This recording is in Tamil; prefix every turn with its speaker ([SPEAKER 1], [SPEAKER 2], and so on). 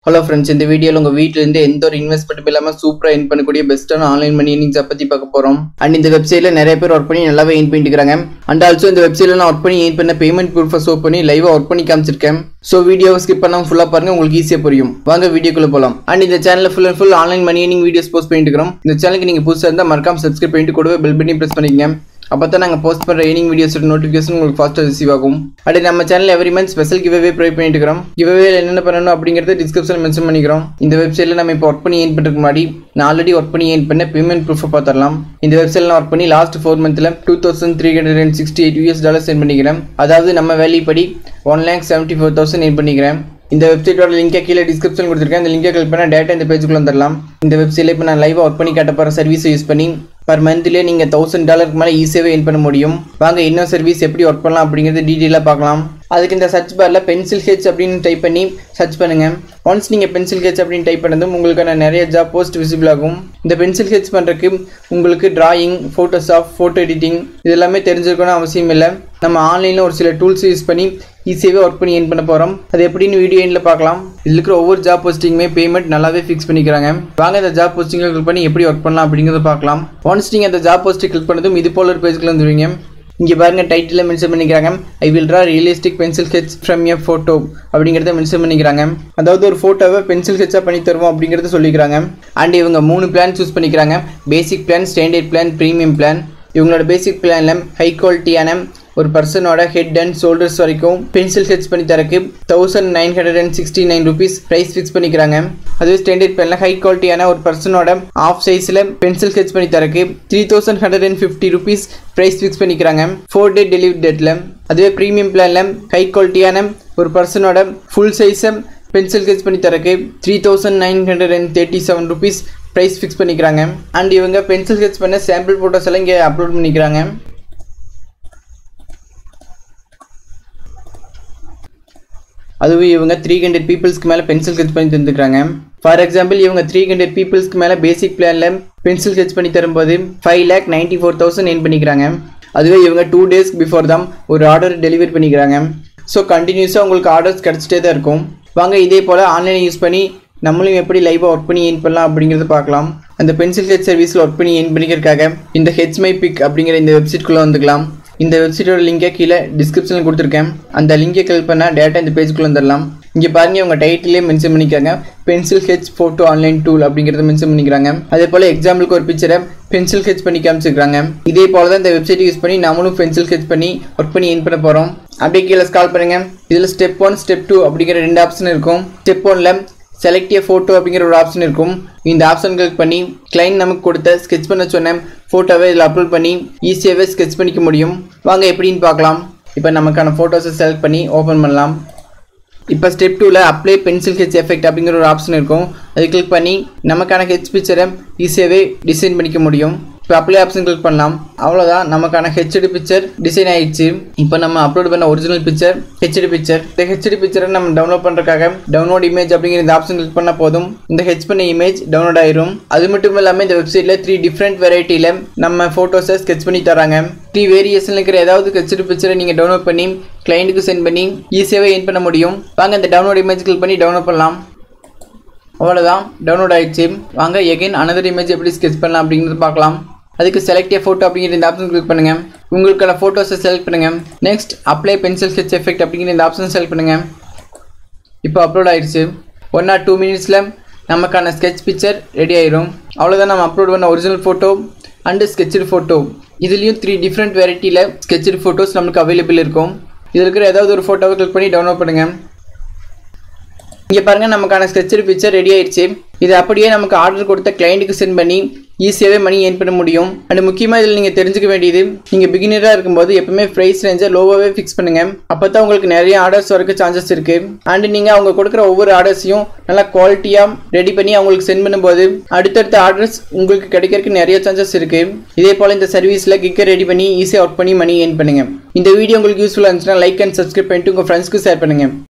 [SPEAKER 1] ஹலோ ஃப்ரெண்ட்ஸ் இந்த வீடியோவில் உங்கள் வீட்டிலேருந்து எந்த ஒரு இன்வெஸ்ட்மெண்ட் இல்லாமல் சூப்பராக earn பண்ணக்கூடிய பெஸ்ட்டான ஆன்லைன் மணி earnings பற்றி பார்க்க போகிறோம் அண்ட் இந்த வெப்சைட்டில் நிறைய பேர் ஒர்க் பண்ணி நல்லாவே earn பண்ணிட்டு இருக்காங்க அண்ட் ஆல்சோ இந்த வெப்சைட்டில் நான் ஒர்க் பண்ணி earn பண்ண பேமெண்ட் ப்ரூஃபை ஷோ பண்ணி லைவாக ஒர்க் பண்ணி காமிச்சிருக்கேன் ஸோ வீடியோவை ஸ்கிப் பண்ணாமல் ஃபுல்லாக பாருங்க உங்களுக்கு ஈஸியாக புரியும் வாங்க வீடியோக்குள்ள போகலாம் அண்ட் இந்த சேனலில் full and full online money earning videos post பண்ணிட்டு இருக்கிறோம் இந்த சேனலுக்கு நீங்கள் புதுசாக இருந்தால் மறக்காம சப்ஸ்கிரைப் பண்ணிட்டு கூடவே பெல் பண்ணி ப்ரெஸ் பண்ணிக்கங்க அப்போ தான் நாங்கள் போஸ்ட் பண்ணுற ஏர்னிங் வீடியோஸோட நோட்டிஃபிகேஷன் உங்களுக்கு ஃபாஸ்ட்டாக ரிசீவ் ஆகும் அடுத்து நம்ம channel every month special giveaway provide பண்ணிட்டு இருக்கிறோம் கிவ்வே என்னென்ன பண்ணணும் அப்படிங்கிறத டிஸ்கிரிப்ஷன் மென்ஷன் பண்ணிக்கிறோம் இந்த வெப்சைட்டில் நம்ம இப்போ ஒர்க் பண்ணி ஏன் பண்ணுறதுக்கு முன்னாடி நான் ஆல்ரெடி ஒர்க் பண்ணி ஏன் பண்ண பேமெண்ட் ப்ரூஃபை பார்த்துடலாம் இந்த வெப்சைட்டில் நான் ஒர்க் பண்ணி லாஸ்ட் ஃபோர் மந்த்தில் two thousand three hundred and sixty eight US dollar cent பண்ணிக்கிறேன் அதாவது நம்ம வேல்யூ படி one lakh seventy four thousand ஏன் பண்ணிக்கிறேன் இந்த வெப்சைட்டோட லிங்கை கீழே டிஸ்கிரிப்ஷன் கொடுத்துருக்கேன் இந்த லிங்கை கிளிக் பண்ணால் டேட்டா இந்த பேஜுக்குள்ள வந்துடலாம் இந்த வெப்சைட்டில் இப்போ நான் லைவாக ஒர்க் பண்ணி காட்ட போகிற சர்வீஸை யூஸ் பண்ணி பர் மந்த்லேயே நீங்கள் தௌசண்ட் டாலருக்கு மேலே ஈஸியாகவே earn பண்ண முடியும் வாங்க இன்னும் சர்வீஸ் எப்படி ஒர்க் பண்ணலாம் அப்படிங்கிறது டீட்டெயிலாக பார்க்கலாம் அதுக்கு இந்த சர்ச் பாரில் பென்சில் ஹெச் அப்படின்னு டைப் பண்ணி சர்ச் பண்ணுங்கள் ஒன்ஸ் நீங்கள் பென்சில் ஹெச் அப்படின்னு டைப் பண்ணதும் உங்களுக்கான நிறைய ஜாப் போஸ்ட் விசிபிள் ஆகும் இந்த பென்சில் ஹெச் பண்ணுறதுக்கு உங்களுக்கு டிராயிங் ஃபோட்டோஷாப் ஃபோட்டோ எடிட்டிங் இது எல்லாமே தெரிஞ்சிருக்கணும் அவசியம் இல்லை நம்ம ஆன்லைனில் ஒரு சில டூல்ஸ் யூஸ் பண்ணி ஈஸியாகவே ஒர்க் பண்ணி ஏன் பண்ண போகிறோம் அது எப்படின்னு வீடியோ எண்டில் பார்க்கலாம் இதில் இருக்கிற ஒவ்வொரு ஜாப் போஸ்டிங்குமே பேமெண்ட் நல்லாவே ஃபிக்ஸ் பண்ணிக்கிறாங்க வாங்க இந்த ஜாப் போஸ்டிங்கை கிளிக் பண்ணி எப்படி ஒர்க் பண்ணலாம் அப்படிங்கிறத பார்க்கலாம் ஒன்ஸ் நீங்கள் அந்த ஜாப் போஸ்ட்டை கிளிக் பண்ணதும் இது போல ஒரு பேஜுக்குள்ள வந்துருவீங்க இங்கே பாருங்க டைட்டில் மென்ஷன் பண்ணிக்கிறாங்க I will draw realistic pencil H from a photo அப்படிங்கிறத மென்ஷன் பண்ணிக்கிறாங்க அதாவது ஒரு ஃபோட்டோவை பென்சில் ஹெச்சாக பண்ணி தருவோம் அப்படிங்கிறத சொல்லிக்கிறாங்க அண்ட் இவங்க மூணு பிளான் சூஸ் பண்ணிக்கிறாங்க basic plan standard plan premium plan இவங்களோட பேசிக் பிளானில் ஹை குவாலிட்டியான ஒரு பர்சனோட ஹெட் அண்ட் ஷோல்டர்ஸ் வரைக்கும் பென்சில் ஹெச் பண்ணி தரக்கு thousand nine hundred and sixty nine rupees price fix பண்ணிக்கிறாங்க அதுவே ஸ்டாண்டர்ட் பிளானில் ஹை குவாலிட்டியான ஒரு பர்சனோட ஆஃப் சைஸில் பென்சில் ஹெச் பண்ணி தரக்கு three thousand hundred and fifty rupees price fix பண்ணிக்கிறாங்க ஃபோர் டே டெலிவரி டேட்டில் அதுவே ப்ரீமியம் பிளானில் ஹை குவாலிட்டியான ஒரு பர்சனோட ஃபுல் சைஸை பென்சில் ஹெச் பண்ணி தரக்கு three thousand nine hundred and thirty seven rupees price fix பண்ணிக்கிறாங்க அண்ட் இவங்க பென்சில் ஹெச் பண்ண சாம்பிள் ஃபோட்டோஸ் எல்லாம் இங்கே அப்லோட் பண்ணிக்கிறாங்க அதுவும் இவங்க த்ரீ ஹண்ட்ரட் பீப்புள்ஸ்க்கு மேலே பென்சில் ஸ்கெச் பண்ணி தந்துக்கிறாங்க ஃபார் எக்ஸாம்பிள் இவங்க த்ரீ ஹண்ட்ரட் பீப்புள்ஸ்க்கு மேலே பேசிக் பிளானில் பென்சில் ஸ்கெச் பண்ணி தரும்போது five lakh ninety four thousand என் பண்ணிக்கிறாங்க அதுவே இவங்க டூ டேஸ்க்கு பிஃபோர் தான் ஒரு ஆர்டர் டெலிவரி பண்ணிக்கிறாங்க ஸோ கண்டினியூஸாக உங்களுக்கு ஆர்டர்ஸ் கிடச்சிட்டே தான் இருக்கும் வாங்க இதே போல் ஆன்லைன் யூஸ் பண்ணி நம்மளும் எப்படி லைவாக ஒர்க் பண்ணி ஏன் பண்ணலாம் அப்படிங்கிறத பார்க்கலாம் அந்த பென்சில் ஹெச் சர்வீஸில் ஒர்க் பண்ணி ஏன் பண்ணிக்கிறதுக்காக இந்த ஹெச் மை பிக் அப்படிங்கிற இந்த வெப்சைட்குள்ளே வந்துக்கலாம் இந்த வெப்சைட்டோட லிங்கை கீழே டிஸ்கிரிப்ஷனில் கொடுத்துருக்கேன் அந்த லிங்கை கிளிக் பண்ணால் டேட்டா இந்த பேஜுக்குள்ளே வந்துடலாம் இங்கே பாருங்க உங்கள் டைட்டிலே மென்ஷன் பண்ணிக்கிறாங்க pencil H photo online tool அப்படிங்கிறத மென்ஷன் பண்ணிக்கிறாங்க அதே போல் எக்ஸாம்பிளுக்கு ஒரு பிக்சரை பென்சில் ஹெச் பண்ணி காமிச்சிருக்காங்க இதே போல் தான் இந்த வெப்சைட் யூஸ் பண்ணி நம்மளும் பென்சில் ஹெச் பண்ணி ஒர்க் பண்ணி ஏன் பண்ண போகிறோம் அப்படியே கீழே ஸ்கால் பண்ணுங்க இதில் ஸ்டெப் ஒன் ஸ்டெப் டூ அப்படிங்கிற ரெண்டு ஆப்ஷன் இருக்கும் ஸ்டெப் ஒன்ல செலக்ட் ஏ ஃபோட்டோ அப்படிங்கிற ஒரு ஆப்ஷன் இருக்கும் இந்த ஆப்ஷன் கிளிக் பண்ணி கிளைண்ட் நமக்கு கொடுத்த ஸ்கெச் பண்ண சொன்ன ஃபோட்டோவை இதில் அப்லோட் பண்ணி ஈஸியாகவே ஸ்கெச் பண்ணிக்க முடியும் வாங்க எப்படின்னு பார்க்கலாம் இப்போ நமக்கான ஃபோட்டோஸை செலக்ட் பண்ணி ஓப்பன் பண்ணலாம் இப்போ ஸ்டெப் டூவில் அப்ளை பென்சில் ஹெச் எஃபெக்ட் அப்படிங்கிற ஒரு ஆப்ஷன் இருக்கும் அதை கிளிக் பண்ணி நமக்கான ஹெச் பிக்சரை ஈஸியாகவே டிசைன் பண்ணிக்க முடியும் இப்போ அப்ளை ஆப்ஷன் கிளிக் பண்ணலாம் அவ்வளோதான் நமக்கான ஹெச்டி பிக்சர் டிசைன் ஆயிடுச்சு இப்போ நம்ம அப்லோட் பண்ண ஒரிஜினல் பிக்சர் ஹெச்டி பிக்சர் இந்த ஹெச்டி பிக்சரை நம்ம டவுன்லோட் பண்ணுறதுக்காக டவுன்லோட் இமேஜ் அப்படிங்கிற இந்த ஆப்ஷன் கிளிக் பண்ணால் போதும் இந்த ஹெச் பண்ண இமேஜ் டவுன்லோட் ஆயிரும் அது மட்டும் இல்லாமல் இந்த வெப்சைட்டில் த்ரீ டிஃப்ரெண்ட் வெரைட்டியில் நம்ம ஃபோட்டோஸை ஸ்கெச் பண்ணி தராங்க த்ரீ வேரியேஷனில் இருக்கிற ஏதாவது ஹெச்டி பிக்சரை நீங்கள் டவுன்லோட் பண்ணி கிளைண்ட்டுக்கு சென்ட் பண்ணி ஈஸியாகவே என் பண்ண முடியும் வாங்க இந்த டவுன்லோட் இமேஜ் கிளிக் பண்ணி டவுன்லோட் பண்ணலாம் அவ்வளோதான் டவுன்லோட் ஆயிடுச்சு வாங்க எகைன் அனதர் இமேஜ் எப்படி ஸ்கெச் பண்ணலாம் அப்படிங்கிறது பார்க்கலாம் அதுக்கு செலக்ட் ஏ ஃபோட்டோ அப்படிங்கிற இந்த ஆப்ஷன் கிளிக் பண்ணுங்க உங்களுக்கான ஃபோட்டோஸை செலக்ட் பண்ணுங்க next apply pencil sketch effect அப்படிங்கிற இந்த ஆப்ஷன் செலக்ட் பண்ணுங்க இப்போ அப்லோட் ஆயிடுச்சு ஒன் ஆர் டூ மினிட்ஸில் நமக்கான ஸ்கெச் பிக்சர் ரெடி ஆயிரும் அவ்வளோதான் நம்ம அப்லோட் பண்ண original photo and sketched photo இதுலேயும் த்ரீ டிஃப்ரெண்ட் வெரைட்டியில் ஸ்கெட்சடு ஃபோட்டோஸ் நம்மளுக்கு அவைலபிள் இருக்கும் இதில் இருக்கிற ஏதாவது ஒரு ஃபோட்டோவை கிளிக் பண்ணி டவுன்லோட் பண்ணுங்கள் இங்கே பாருங்கள் நமக்கான ஸ்கெட்சடு பிக்சர் ரெடி ஆயிடுச்சு இது அப்படியே நமக்கு ஆர்டர் கொடுத்த கிளைண்ட்டுக்கு சென்ட் பண்ணி ஈஸியாகவே மணி ஏர்ன் பண்ண முடியும் அண்ட் முக்கியமாக இதில் நீங்கள் தெரிஞ்சுக்க வேண்டியது நீங்கள் பிகினராக இருக்கும்போது எப்பவுமே ப்ரைஸ் ரேஞ்சை லோவாகவே ஃபிக்ஸ் பண்ணுங்கள் அப்போ தான் உங்களுக்கு நிறைய ஆர்டர்ஸ் வரக்கு சான்சஸ் இருக்குது அண்ட் நீங்கள் அவங்க கொடுக்குற ஒவ்வொரு ஆர்டர்ஸையும் நல்லா குவாலிட்டியாக ரெடி பண்ணி அவங்களுக்கு சென்ட் பண்ணும்போது அடுத்தடுத்த ஆர்டர்ஸ் உங்களுக்கு கிடைக்கிறதுக்கு நிறைய சான்சஸ் இருக்குது இதே போல் இந்த சர்வீஸில் கிக்கை ரெடி பண்ணி ஈஸியாக ஒர்க் பண்ணி மணி ஏர்ன் பண்ணுங்கள் இந்த வீடியோ உங்களுக்கு யூஸ்ஃபுல்லாக இருந்துச்சுன்னா லைக் அண்ட் சப்ஸ்கிரைப் பண்ணிட்டு உங்கள் ஃப்ரெண்ட்ஸ்க்கு ஷேர் பண்ணுங்கள்